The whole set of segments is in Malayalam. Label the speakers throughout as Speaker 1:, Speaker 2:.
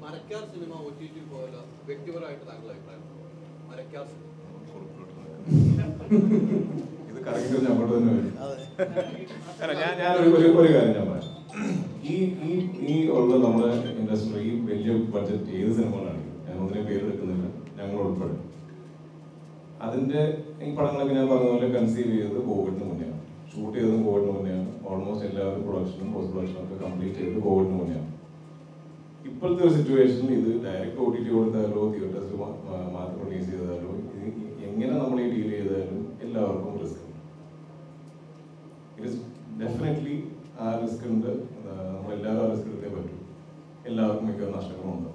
Speaker 1: Marakkar cinema O T T പോയല്ലോ വ്യക്തിപരമായിട്ട് താങ്കളുടെ അഭിപ്രായം മരക്കാർ സിനിമ
Speaker 2: ഇത് കറങ്ങിട്ട് അങ്ങോട്ട് തന്നെ വരും അല്ല ഞാൻ ഞാൻ ഒരു ഒരു ഒരു കാര്യം ഞാൻ പറയാം ഈ ഈ ഈ ഉള്ള നമ്മുടെ ഇൻഡസ്ട്രി ഈ വലിയ ബഡ്ജറ്റ് ഏത് സിനിമകളാണെങ്കിലും ഞാൻ ഒന്നിനെ പേരെടുക്കുന്നില്ല ഞങ്ങൾ ഉൾപ്പെടെ അതിന്റെ ഈ പടങ്ങളൊക്കെ ഞാൻ പറഞ്ഞ പോലെ കൺസീവ് ചെയ്തത് കോവിഡിന് മുന്നെയാണ് ഷൂട്ട് ചെയ്തതും കോവിഡിന് മുന്നെയാണ് ഓൾമോസ്റ്റ് എല്ലാവരും പ്രൊഡക്ഷനും പോസ്റ്റ് പ്രൊഡക്ഷനും ഒക്കെ കംപ്ലീറ്റ് ചെയ്തത് കോവിഡിന് മുന്നെയാണ് ഇപ്പോഴത്തെ ഒരു സിറ്റുവേഷനിൽ ഇത് ഡയറക്റ്റ് ഒ ടി ടി കൊടുത്താലോ തിയേറ്റേഴ്സിൽ മാത്രം റിലീസ് ചെയ്താലോ ഇത് എങ്ങനെ നമ്മൾ ഈ ഡീൽ ചെയ്താലും എല്ലാവർക്കും റിസ്ക് ഉണ്ട് ഇറ്റ് ഇസ് ഡെഫിനറ്റ്ലി ആ റിസ്ക് ഉണ്ട് നമ്മളെല്ലാവരും ആ റിസ്ക് എടുത്തേ പറ്റൂ എല്ലാവർക്കും മിക്ക നഷ്ടങ്ങളും ഉണ്ടാവും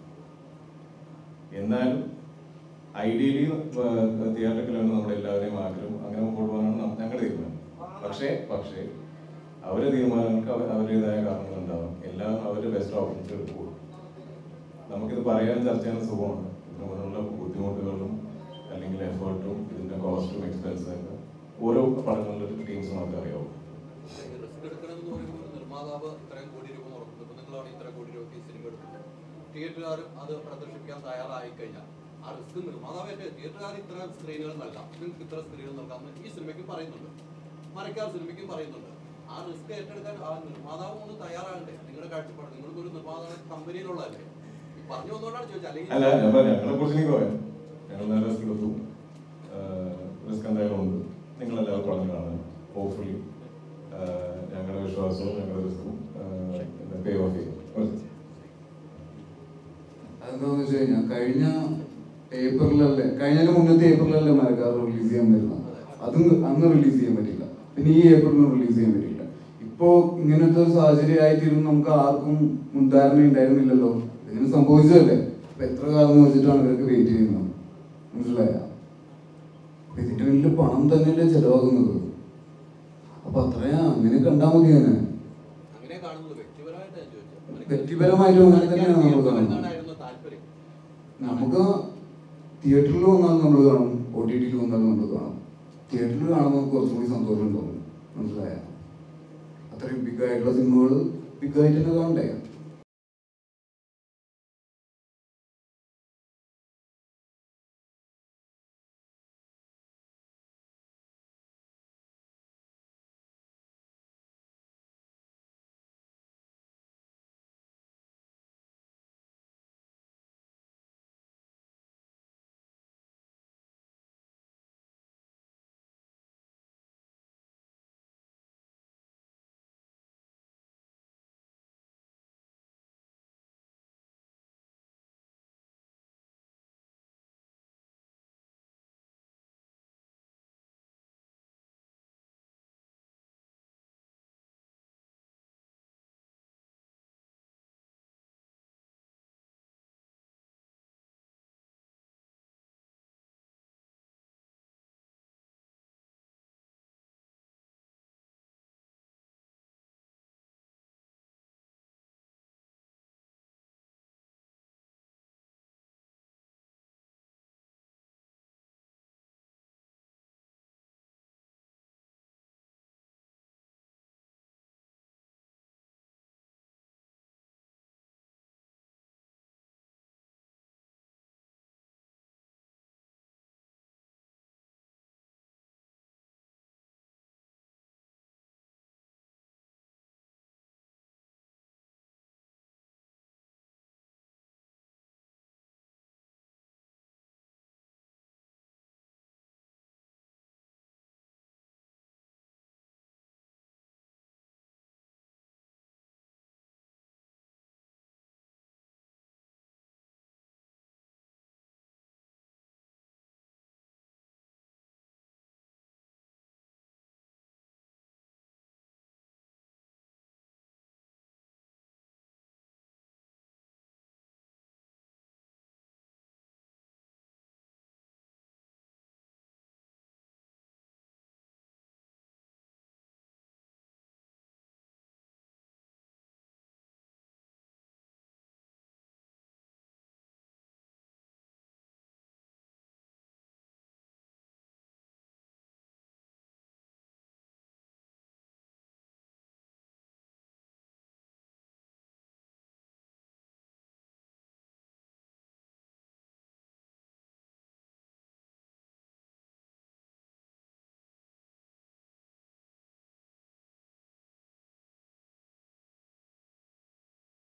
Speaker 2: എന്നാലും ഐഡിയലി തിയേറ്ററിലാണ് നമ്മുടെ എല്ലാവരെയും ആഗ്രഹം അങ്ങനെ മുമ്പോട്ട് പോകാനാണ് നം- ഞങ്ങളുടെ തീരുമാനം പക്ഷേ പക്ഷേ അവരുടെ തീരുമാനങ്ങൾക്ക് അവർ അവരുടേതായ കാരണങ്ങളുണ്ടാവും എല്ലാം അവരുടെ ബെസ്റ്റ് ഓപ്പർച്യൂണിറ്റി എടുക്കുള്ളൂ നമുക്കിത് പറയാൻ ചർച്ച ചെയ്യാൻ സുഖമാണ് ഇതിന് മുന്നുള്ള ബുദ്ധിമുട്ടുകളും അല്ലെങ്കിൽ എഫേർട്ടും ഇതിന്റെ കോസ്റ്റും എക്സ്പെൻസും ഒക്കെ ഓരോ പടങ്ങളിലും ടീംസ് മാത്രമേ അറിയാവൂ
Speaker 1: റിസ്ക് എടുക്കണമെന്ന് പറയുമ്പോൾ ഒരു നിർമ്മാതാവ് ഇത്രയും കോടി രൂപ മുടക്കുന്നു ഇപ്പൊ നിങ്ങളാണ് ഇത്ര കോടി രൂപ ഈ സിനിമ എടുക്കുന്നത് തിയേറ്ററുകാരും അത് പ്രദർശിപ്പിക്കാൻ തയ്യാറായി കഴിഞ്ഞാൽ ആ റിസ്ക് നിർമ്മാതാവേറ്റ തിയേറ്ററുകാർ ഇത്ര സ്ക്രീനുകൾ നൽകാം നിങ്ങൾക്ക് ഇത്ര സ്ക്രീനുകൾ നൽകാം എന്ന് ഈ സിനിമയ്ക്കും പറയുന്നുണ്ട് മരക്കാർ സിനിമയ്ക്കും പറയുന്നുണ്ട് ആ റിസ്ക് ഏറ്റെടുക്കാൻ ആ നിർമ്മാതാവ് ഒന്ന് തയ്യാറാകണ്ടേ നിങ്ങളുടെ കാഴ്ചപ്പാട് നിങ്ങൾക്ക് ഒരു നിർമ്മാതാവ് കമ്പനിയിലുള്ളതല്ലേ ഈ പറഞ്ഞു വന്നുകൊണ്ടാണ് ചോദിച്ചത്
Speaker 2: അല്ല
Speaker 1: അല്ലെങ്കിൽ
Speaker 2: ഞാൻ പറയാം ഞങ്ങളെ കുറിച്ച് എനിക്ക് പറയാം ഞങ്ങൾ നല്ല റിസ്ക് എടുത്തു റിസ്ക് എന്തായാലും ഉണ്ട് നിങ്ങളെല്ലാവരും പടം കാണാൻ ഹോപ്പ്ഫുള്ളി ഞങ്ങളുടെ വിശ്വാസവും ഞങ്ങളുടെ റിസ്ക്കും പേ ഓഫ് ചെയ്യും
Speaker 3: അതെന്താന്ന് വെച്ച് കഴിഞ്ഞാൽ കഴിഞ്ഞ ഏപ്രിലല്ലേ കഴിഞ്ഞതിന് മുന്നത്തെ ഏപ്രിലല്ലേ മരക്കാർ റിലീസ് ചെയ്യാൻ വരുന്നത് അതും അന്ന് റിലീസ് ചെയ്യാൻ പറ്റില്ല പിന്നെ ഈ ഏപ്രിലിന് റിലീസ് ചെയ്യാൻ പറ്റില്ല ഇപ്പോ ഇങ്ങനത്തെ ഒരു സാഹചര്യം ആയിത്തീരും നമുക്ക് ആർക്കും മുൻധാരണ ഉണ്ടായിരുന്നില്ലല്ലോ ഇതിങ്ങനെ സംഭവിച്ചതല്ലേ അപ്പൊ എത്ര കാലം എന്ന് വെച്ചിട്ടാണ് ഇവർക്ക് വെയിറ്റ് ചെയ്യുന്നത് മനസ്സിലായ അപ്പൊ ഇതിന്റെ വലിയ പണം തന്നെയല്ലേ ചെലവാകുന്നത് അപ്പൊ അത്രയാ അങ്ങനെ കണ്ടാ മതി തന്നെ
Speaker 1: അങ്ങനെ കാണുന്നത് വ്യക്തിപരമായിട്ട് ഞാൻ ചോദിച്ചത്
Speaker 3: വ്യക്തിപരമായിട്ടും അങ്ങനെ തന്നെയാണ് നമ്മൾ കാണുന്നത്
Speaker 1: എന്താണായിരുന്നു താല്പര്യം
Speaker 3: നമുക്ക് തിയേറ്ററിൽ വന്നാൽ നമ്മൾ കാണും ഒ ടി ടിയിൽ വന്നാൽ നമ്മൾ കാണും തിയേറ്ററിൽ കാണുമ്പോൾ നമുക്ക് കുറച്ചും കൂടി സന്തോഷം ഉണ്ടാവും മനസ്സിലായ അത്രയും ബിഗ് ആയിട്ടുള്ള സിനിമകൾ ബിഗ് ആയിട്ട് തന്നെ കാണണ്ടേ